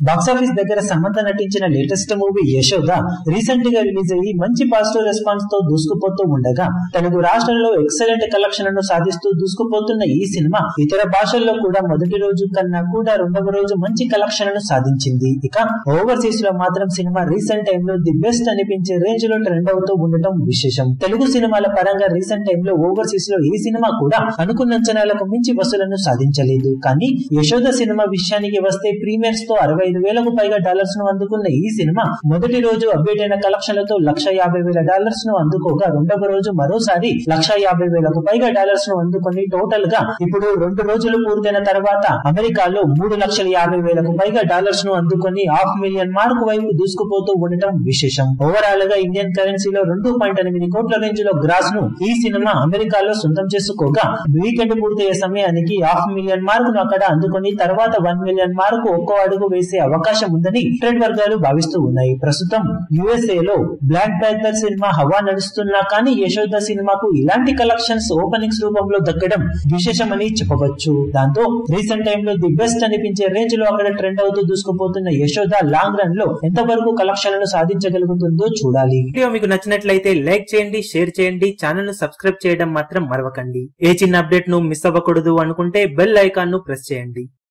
box office దగ్గర సమంత నటించిన latest movie Yashoda recent గా రిలీజ్ అయ్యి మంచి పాజిటివ్ రెస్పాన్స్ తో దూసుకుపోతూ ఉండగా తెలుగు రాష్ట్రాల్లో ఎక్సలెంట్ కలెక్షన్లను సాధిస్తూ దూసుకుపోతున్న ఈ సినిమా ఇతర భాషల్లో కూడా మొదటి రోజు కన్నా కూడా రెండవ రోజు మంచి కలెక్షన్లను సాధించింది ఇక ఓవర్సీస్ లో మాత్రం సినిమా రీసెంట్ టైమ్ లో ది బెస్ట్ అనిపించే రేంజ్ లో ట్రెండ్ అవుతూ ఉండటం విశేషం తెలుగు సినిమాల పరంగా రీసెంట్ టైమ్ లో ఓవర్సీస్ లో ఈ సినిమా కూడా అనుకున్న అంచనాలకు మించి వసూలను సాధించలేదు కానీ యశోద సినిమా విషయానికి వస్తే ప్రీమియర్స్ తో అరవై ఐదు వేలకు పైగా డాలర్స్ ను అందుకున్న ఈ సినిమా మొదటి రోజు అప్డేట్ అయిన కలెక్షన్లతో లక్ష యాభై వేల డాలర్స్ ను అందుకోగా రెండవ రోజు మరోసారి లక్ష యాభై వేలకు పైగా డాలర్స్ ను అందుకొని టోటల్ గా ఇప్పుడు రెండు రోజులు పూర్తయిన తర్వాత అమెరికాలో మూడు లక్షల యాభై వేలకు పైగా డాలర్స్ ను అందుకొని హాఫ్ మిలియన్ మార్క్ వైపు దూసుకుపోతూ ఉండటం విశేషం ఓవరాల్ గా ఇండియన్ కరెన్సీలో రెండు పాయింట్ ఎనిమిది కోట్ల రేంజ్ లో గ్రాస్ ను ఈ సినిమా అమెరికాలో సొంతం చేసుకోగా వీకెండ్ పూర్తయ్యే సమయానికి హాఫ్ మిలియన్ మార్క్ ను అక్కడ అందుకొని తర్వాత వన్ మిలియన్ మార్క్ ఒక్కో అడుగు వేసే అవకాశం ఉందని ట్రేడ్ వర్గాలు భావిస్తూ ఉన్నాయి ప్రస్తుతం యుఎస్ఏ లో బ్లాక్ ప్యాంథర్ సినిమా హవా నడుస్తున్నా కానీ యశోద సినిమాకు ఇలాంటి కలెక్షన్స్ ఓపెనింగ్స్ రూపంలో దక్కడం విశేషమని చెప్పవచ్చు దాంతో రీసెంట్ టైమ్ లో ది బెస్ట్ అనిపించే రేంజ్ లో అక్కడ ట్రెండ్ అవుతూ దూసుకుపోతున్న యశోద లాంగ్ రన్ లో ఎంతవరకు కలెక్షన్లను సాధించగలుగుతుందో చూడాలి వీడియో మీకు నచ్చినట్లయితే లైక్ చేయండి షేర్ చేయండి ఛానల్ ను సబ్స్క్రైబ్ చేయడం మాత్రం మరవకండి ఏ చిన్న అప్డేట్ ను మిస్ అవ్వకూడదు అనుకుంటే బెల్ ఐకాన్ ను ప్రెస్ చేయండి